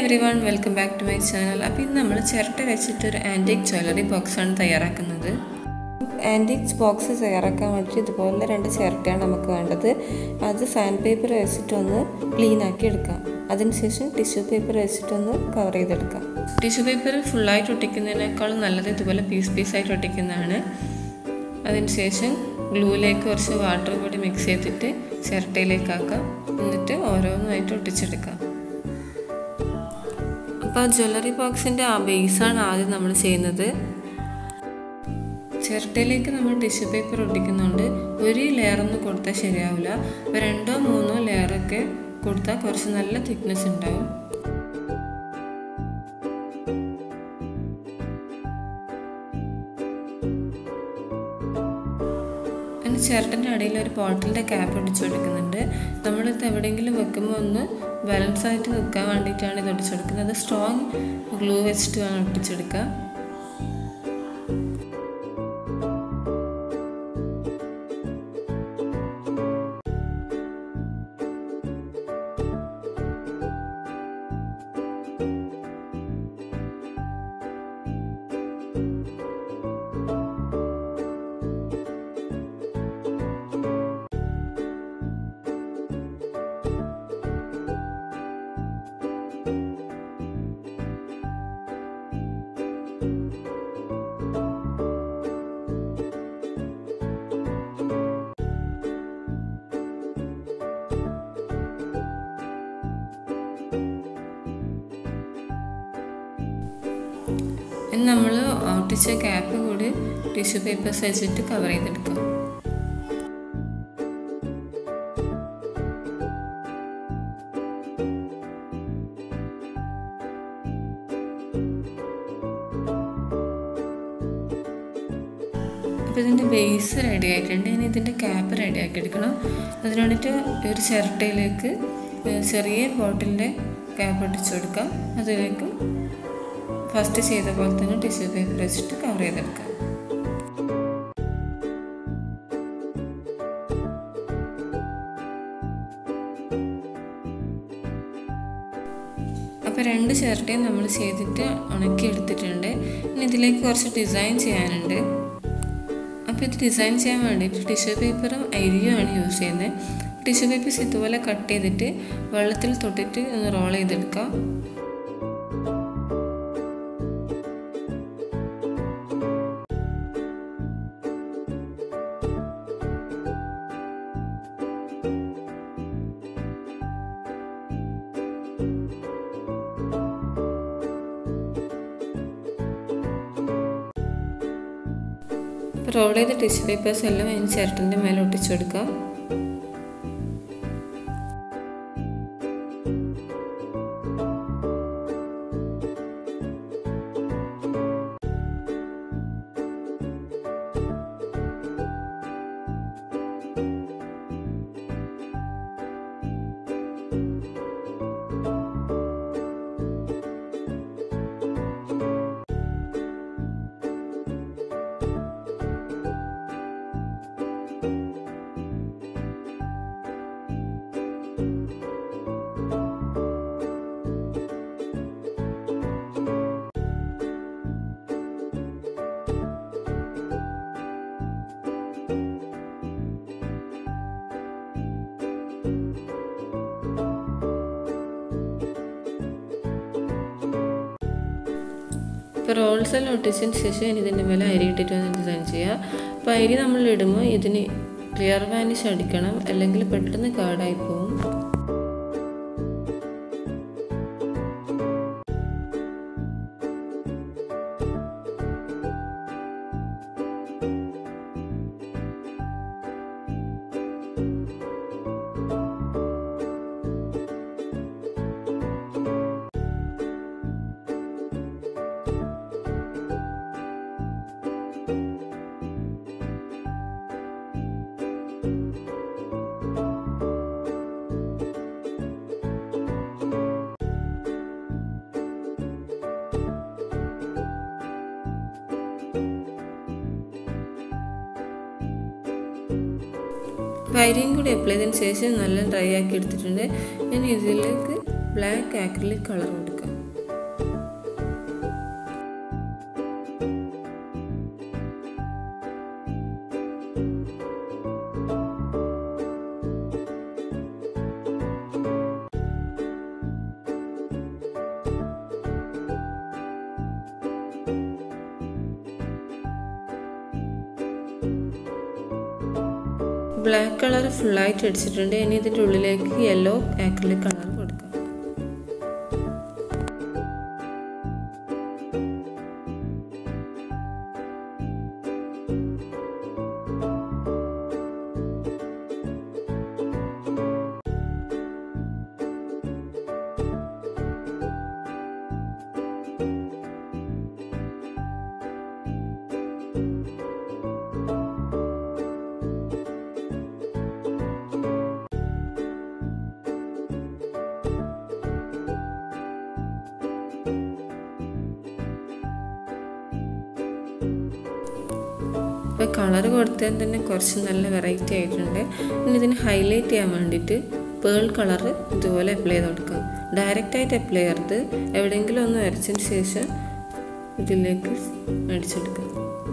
every everyone welcome back to my channel അപ്പോൾ ഇന്ന് നമ്മൾ ചിരട്ട വെച്ചിട്ട് ഒരു ആൻറ്റിക് ജ്വല്ലറി ബോക്സാണ് തയ്യാറാക്കുന്നത് ആൻറ്റിക് ബോക്സ് തയ്യാറാക്കാൻ വേണ്ടിയിട്ട് ഇതുപോലെ രണ്ട് ചിരട്ടയാണ് നമുക്ക് വേണ്ടത് അത് സാൻഡ് പേപ്പർ വെച്ചിട്ടൊന്ന് ക്ലീൻ ആക്കി എടുക്കാം അതിനുശേഷം ടിഷ്യൂ പേപ്പർ വെച്ചിട്ടൊന്ന് കവർ ചെയ്തെടുക്കാം ടിഷ്യൂ പേപ്പർ ഫുള്ളായിട്ട് ഒട്ടിക്കുന്നതിനേക്കാളും നല്ലത് ഇതുപോലെ പീസ് പീസായിട്ട് ഒട്ടിക്കുന്നതാണ് അതിനുശേഷം ഗ്ലൂവിലേക്ക് കുറച്ച് വാട്ടർ കൂടി മിക്സ് ചെയ്തിട്ട് ചിരട്ടയിലേക്കാക്കാം എന്നിട്ട് ഓരോന്നായിട്ട് ഒട്ടിച്ചെടുക്കാം അപ്പോൾ ജ്വല്ലറി ബോക്സിൻ്റെ ആ ബേസാണ് ആദ്യം നമ്മൾ ചെയ്യുന്നത് ചിരട്ടയിലേക്ക് നമ്മൾ ടിഷ്യൂ പേപ്പർ ഒട്ടിക്കുന്നുണ്ട് ഒരു ലെയറൊന്നും കൊടുത്താൽ ശരിയാവില്ല അപ്പോൾ രണ്ടോ മൂന്നോ ലെയറൊക്കെ കൊടുത്താൽ കുറച്ച് നല്ല തിക്നെസ് ഉണ്ടാവും അതിന് ചിരട്ടൻ്റെ അടിയിൽ ഒരു ബോട്ടിലിൻ്റെ ക്യാപ്പ് ഒടിച്ചു കൊടുക്കുന്നുണ്ട് നമ്മളിത് എവിടെയെങ്കിലും വെക്കുമ്പോൾ ഒന്ന് ബാലൻസ് ആയിട്ട് നിൽക്കാൻ വേണ്ടിയിട്ടാണ് ഇത് ഒടിച്ചു കൊടുക്കുന്നത് അത് സ്ട്രോങ് ഗ്ലൂ വെച്ചിട്ട് വേണം ഒട്ടിച്ചെടുക്കുക ഇനി നമ്മൾ ഒട്ടിച്ച ക്യാപ്പ് കൂടി ടിഷ്യൂ പേപ്പേഴ്സ് വെച്ചിട്ട് കവർ ചെയ്തെടുക്കാം അപ്പോൾ ഇതിൻ്റെ ബേസ് റെഡി ആയിട്ടുണ്ട് ഇനി ഇതിൻ്റെ ക്യാപ്പ് റെഡി ആക്കി എടുക്കണം അതിന് വേണ്ടിയിട്ട് ഒരു ചിരട്ടയിലേക്ക് ചെറിയ ബോട്ടിലിൻ്റെ ക്യാപ്പ് ഒട്ടിച്ചു കൊടുക്കാം അതിലേക്ക് ഫസ്റ്റ് ചെയ്ത പോലെ തന്നെ ടിഷ്യൂ പേപ്പർ വെച്ചിട്ട് കവർ ചെയ്തെടുക്കാം അപ്പോൾ രണ്ട് ചിരട്ടയും നമ്മൾ ചെയ്തിട്ട് ഉണക്കി എടുത്തിട്ടുണ്ട് ഇനി ഇതിലേക്ക് കുറച്ച് ഡിസൈൻ ചെയ്യാനുണ്ട് അപ്പോൾ ഇത് ഡിസൈൻ ചെയ്യാൻ വേണ്ടിയിട്ട് ടിഷ്യൂ പേപ്പറും അരിയുമാണ് യൂസ് ചെയ്യുന്നത് ടിഷ്യൂ പേപ്പേഴ്സ് ഇതുപോലെ കട്ട് ചെയ്തിട്ട് വെള്ളത്തിൽ തൊട്ടിട്ട് ഒന്ന് റോൾ ചെയ്തെടുക്കാം റോൾ ചെയ്ത ടിഷ്യൂ പേപ്പേഴ്സ് എല്ലാം അതിന് ചിരട്ടിൻ്റെ മേലെ ഒട്ടിച്ചു കൊടുക്കാം ഇപ്പോൾ റോൾസ് എല്ലാം ഒട്ടിച്ചതിന് ശേഷം ഇനി ഇതിൻ്റെ മേലെ അരി ഇട്ടിട്ട് വന്ന് ഡിസൈൻ ചെയ്യുക അപ്പോൾ അരി നമ്മൾ ഇടുമ്പോൾ ഇതിന് ക്ലിയർ വാനിഷ് അടിക്കണം അല്ലെങ്കിൽ പെട്ടെന്ന് കാർഡായി പോകും വൈരിയും കൂടി അപ്ലൈ ചെയ്തതിന് ശേഷം നല്ല ഡ്രൈ ആക്കി എടുത്തിട്ടുണ്ട് ഇനി ഇതിലേക്ക് ബ്ലാക്ക് ആക്രിലിക് കളർ കൊടുക്കാം ബ്ലാക്ക് കളർ ഫുള്ളായിട്ട് അടിച്ചിട്ടുണ്ട് ഇനി ഇതിൻ്റെ ഉള്ളിലേക്ക് യെല്ലോ ആക്രിലിക് കളർ കൊടുക്കാം ഇപ്പോൾ കളർ കൊടുത്തതിന് തന്നെ കുറച്ച് നല്ല വെറൈറ്റി ആയിട്ടുണ്ട് ഇനി ഇതിന് ഹൈലൈറ്റ് ചെയ്യാൻ വേണ്ടിയിട്ട് പേൾ കളർ ഇതുപോലെ അപ്ലൈ ചെയ്ത് കൊടുക്കാം ഡയറക്റ്റായിട്ട് അപ്ലൈ ചെയ്യരുത് എവിടെയെങ്കിലും ഒന്ന് വരച്ചതിന് ശേഷം ഇതിലേക്ക് അടിച്ചെടുക്കാം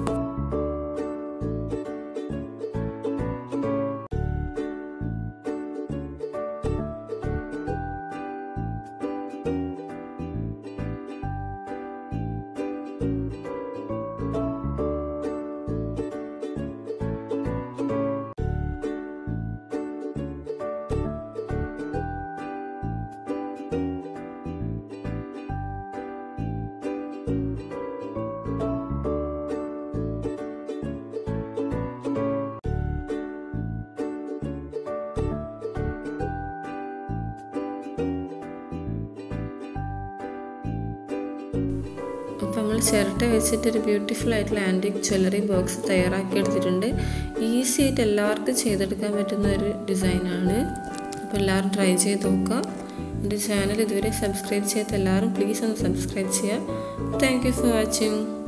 അപ്പോൾ നമ്മൾ ചിരട്ട വെച്ചിട്ട് ഒരു ബ്യൂട്ടിഫുൾ ആയിട്ടുള്ള ആൻറ്റിക് ജ്വല്ലറി ബോക്സ് തയ്യാറാക്കി എടുത്തിട്ടുണ്ട് ഈസി ആയിട്ട് എല്ലാവർക്കും ചെയ്തെടുക്കാൻ പറ്റുന്ന ഒരു ഡിസൈനാണ് അപ്പോൾ എല്ലാവരും ട്രൈ ചെയ്ത് നോക്കുക എൻ്റെ ചാനൽ ഇതുവരെ സബ്സ്ക്രൈബ് ചെയ്യാത്ത എല്ലാവരും പ്ലീസ് ഒന്ന് സബ്സ്ക്രൈബ് ചെയ്യുക താങ്ക് യു ഫോർ വാച്ചിങ്